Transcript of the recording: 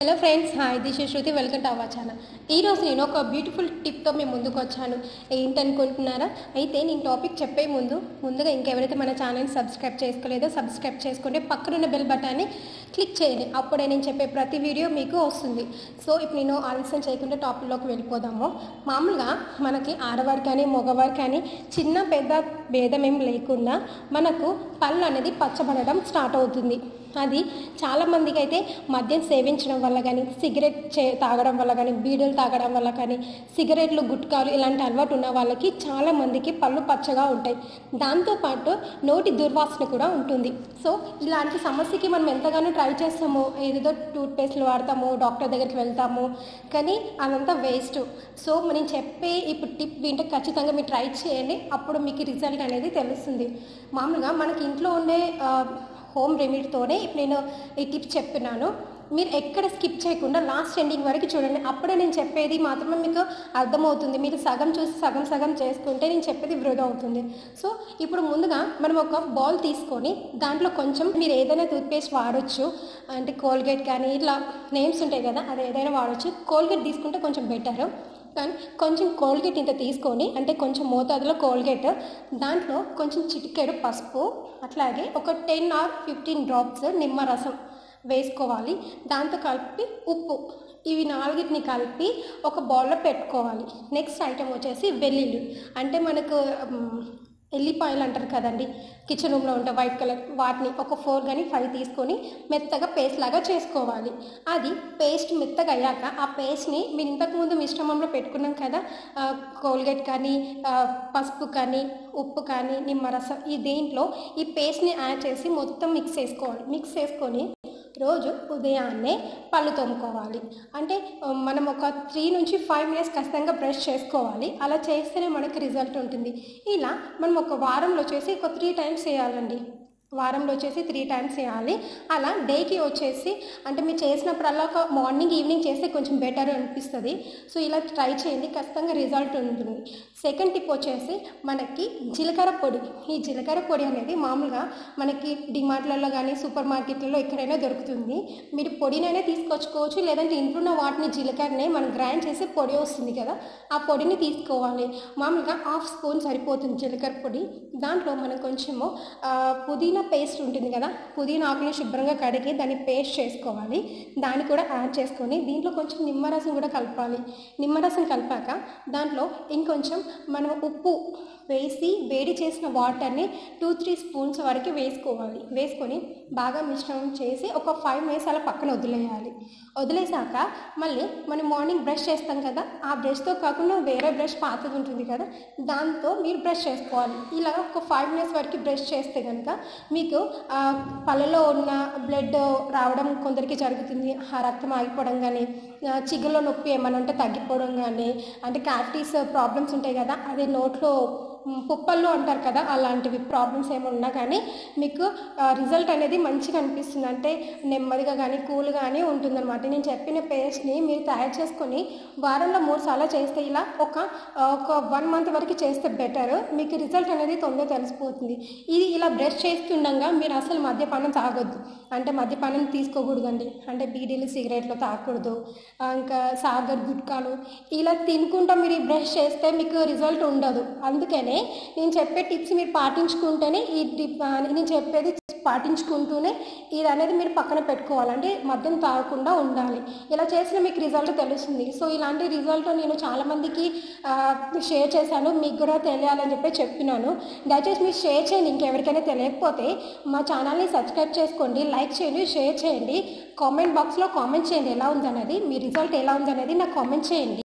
hello friends hi this is Shruti welcome to our channel ఈరోజు నేను ఒక బ్యూటిఫుల్ టిప్తో మీ ముందుకు వచ్చాను ఏంటనుకుంటున్నారా అయితే నేను టాపిక్ చెప్పే ముందు ముందుగా ఇంకెవరైతే మన ఛానల్ని సబ్స్క్రైబ్ చేసుకోలేదో సబ్స్క్రైబ్ చేసుకుంటే పక్కనున్న బెల్ బటన్ని క్లిక్ చేయండి అప్పుడే నేను చెప్పే ప్రతి వీడియో మీకు వస్తుంది సో ఇప్పుడు నేను ఆలస్యం చేయకుండా టాపిక్లోకి వెళ్ళిపోదాము మామూలుగా మనకి ఆడవారు కానీ మగవారు కానీ చిన్న పెద్ద భేదం ఏం లేకుండా మనకు పళ్ళు అనేది పచ్చబడడం స్టార్ట్ అవుతుంది అది చాలామందికి అయితే మద్యం సేవించడం వల్ల కానీ సిగరెట్ చే తాగడం వల్ల కానీ బీడీలు తాగడం వల్ల కానీ సిగరెట్లు గుట్కాలు ఇలాంటి అలవాటు ఉన్న వాళ్ళకి చాలామందికి పళ్ళు పచ్చగా ఉంటాయి దాంతోపాటు నోటి దుర్వాసన కూడా ఉంటుంది సో ఇలాంటి సమస్యకి మనం ఎంతగానో ట్రై చేస్తాము ఏదేదో టూత్పేస్ట్లు వాడతాము డాక్టర్ దగ్గరికి వెళ్తాము కానీ అదంతా వేస్ట్ సో నేను చెప్పే ఇప్పుడు టిప్ వింటే ఖచ్చితంగా మీరు ట్రై చేయండి అప్పుడు మీకు రిజల్ట్ అనేది తెలుస్తుంది మామూలుగా మనకి ఇంట్లో ఉండే ఆ, హోమ్ రెమెడీతోనే ఇప్పుడు నేను ఈ టిప్స్ చెప్తున్నాను మీరు ఎక్కడ స్కిప్ చేయకుండా లాస్ట్ ఎండింగ్ వరకు చూడండి అప్పుడే నేను చెప్పేది మాత్రమే మీకు అర్థమవుతుంది మీరు సగం చూసి సగం సగం చేసుకుంటే నేను చెప్పేది వృధా అవుతుంది సో ఇప్పుడు ముందుగా మనం ఒక బౌల్ తీసుకొని దాంట్లో కొంచెం మీరు ఏదైనా టూత్పేస్ట్ వాడొచ్చు అంటే కోల్గేట్ కానీ ఇట్లా నేమ్స్ ఉంటాయి కదా అది ఏదైనా వాడొచ్చు కోల్గేట్ తీసుకుంటే కొంచెం బెటర్ కానీ కొంచెం కోల్గేట్ ఇంత తీసుకొని అంటే కొంచెం మోతాదులో కోల్గేట్ దాంట్లో కొంచెం చిటికెడు పసుపు అట్లాగే ఒక టెన్ ఆర్ ఫిఫ్టీన్ డ్రాప్స్ నిమ్మరసం వేసుకోవాలి దాంతో కలిపి ఉప్పు ఇవి నాలుగిటిని కలిపి ఒక బౌల్లో పెట్టుకోవాలి నెక్స్ట్ ఐటెం వచ్చేసి వెల్లుల్లి అంటే మనకు మ్, ఎల్లిపాయలు అంటారు కదండి కిచెన్ రూమ్లో ఉంటాయి వైట్ కలర్ వాటిని ఒక ఫోర్ కానీ ఫైవ్ తీసుకొని మెత్తగా పేస్ట్ లాగా చేసుకోవాలి అది పేస్ట్ మెత్తగా అయ్యాక ఆ పేస్ట్ని మీరు ఇంతకుముందు మిశ్రమంలో పెట్టుకున్నాం కదా ఆ, కోల్గేట్ కానీ ఆ, పసుపు కానీ ఉప్పు కానీ నిమ్మరసం ఈ దేంట్లో ఈ పేస్ట్ని యాడ్ చేసి మొత్తం మిక్స్ చేసుకోవాలి మిక్స్ చేసుకొని రోజు ఉదయాన్నే పళ్ళు తోముకోవాలి అంటే ఆ, మనం ఒక త్రీ నుంచి ఫైవ్ మినిట్స్ ఖచ్చితంగా బ్రష్ చేసుకోవాలి అలా చేస్తేనే మనకి రిజల్ట్ ఉంటుంది ఇలా మనం ఒక వారంలో వచ్చేసి ఒక త్రీ టైమ్స్ చేయాలండి వారంలో వచ్చేసి త్రీ టైమ్స్ చేయాలి అలా డేకి వచ్చేసి అంటే మీరు చేసినప్పుడల్లా ఒక మార్నింగ్ ఈవినింగ్ చేస్తే కొంచెం బెటర్ అనిపిస్తుంది సో ఇలా ట్రై చేయండి ఖచ్చితంగా రిజల్ట్ ఉంటుంది సెకండ్ టిప్ వచ్చేసి మనకి జీలకర్ర పొడి ఈ జీలకర్ర పొడి అనేది మామూలుగా మనకి డిమార్ట్లలో కానీ సూపర్ మార్కెట్లలో ఎక్కడైనా దొరుకుతుంది మీరు పొడినైనా తీసుకొచ్చుకోవచ్చు లేదంటే ఇంట్లో ఉన్న వాటిని జీలకర్రనే మనం గ్రైండ్ చేసి పొడి వస్తుంది కదా ఆ పొడిని తీసుకోవాలి మామూలుగా హాఫ్ స్పూన్ సరిపోతుంది జీలకర్ర పొడి దాంట్లో మనం కొంచెము ఆ, పుదీనా పేస్ట్ ఉంటుంది కదా పుదీనా ఆకుని శుభ్రంగా కడిగి దాన్ని పేస్ట్ చేసుకోవాలి దాన్ని కూడా యాడ్ చేసుకొని దీంట్లో కొంచెం నిమ్మరసం కూడా కలపాలి నిమ్మరసం కలిపాక దాంట్లో ఇంకొంచెం మనం ఉప్పు వేసి వేడి చేసిన వాటర్ని టూ త్రీ స్పూన్స్ వరకు వేసుకోవాలి వేసుకొని బాగా మిశ్రమం చేసి ఒక ఫైవ్ మినిట్స్ అలా పక్కన వదిలేయాలి వదిలేసాక మళ్ళీ మనం మార్నింగ్ బ్రష్ చేస్తాం కదా ఆ బ్రష్తో కాకుండా వేరే బ్రష్ పాతది ఉంటుంది కదా దాంతో మీరు బ్రష్ చేసుకోవాలి ఇలా ఒక ఫైవ్ మినిట్స్ వరకు బ్రష్ చేస్తే కనుక మీకు ఆ, పళ్ళలో ఉన్న బ్లడ్ రావడం కొందరికి జరుగుతుంది ఆ రక్తం ఆగిపోవడం కానీ ఆ, చిగుల్లో నొప్పి ఏమైనా ఉంటే తగ్గిపోవడం కానీ అంటే క్యావిటీస్ ప్రాబ్లమ్స్ ఉంటాయి కదా అది నోట్లో మ్, పుప్పల్లో అంటారు కదా అలాంటివి ప్రాబ్లమ్స్ ఏమి ఉన్నా కానీ మీకు రిజల్ట్ అనేది మంచిగా అనిపిస్తుంది అంటే నెమ్మదిగా కానీ కూల్ కానీ ఉంటుందన్నమాట నేను చెప్పిన పేస్ట్ని మీరు తయారు చేసుకొని వారంలో మూడు సార్లు చేస్తే ఇలా ఒక ఒక వన్ మంత్ వరకు చేస్తే బెటర్ మీకు రిజల్ట్ అనేది తొందరగా తెలిసిపోతుంది ఇది ఇలా బ్రష్ చేస్తుండగా మీరు అసలు మద్యపానం తాగొద్దు అంటే మద్యపానం తీసుకోకూడదండి అంటే బీడీలు సిగరెట్లు తాగకూడదు ఆ, ఇంకా సాగర్ గుట్కాలు ఇలా తినుకుంటా మీరు ఈ బ్రష్ చేస్తే మీకు రిజల్ట్ ఉండదు అందుకనే నేను చెప్పే టిప్స్ మీరు పాటించుకుంటేనే ఈ టిప్ ఆ, నేను చెప్పేది పాటించుకుంటూనే ఇది అనేది మీరు పక్కన పెట్టుకోవాలంటే మద్యం తాగకుండా ఉండాలి ఇలా చేసిన మీకు రిజల్ట్ తెలుస్తుంది సో ఇలాంటి రిజల్ట్ నేను చాలామందికి షేర్ చేశాను మీకు కూడా తెలియాలని చెప్పి చెప్పినాను దయచేసి మీరు షేర్ చేయండి ఇంకెవరికైనా తెలియకపోతే మా ఛానల్ని సబ్స్క్రైబ్ చేసుకోండి లైక్ చేయండి షేర్ చేయండి కామెంట్ బాక్స్లో కామెంట్ చేయండి ఎలా ఉందనేది మీ రిజల్ట్ ఎలా ఉందనేది నాకు కామెంట్ చేయండి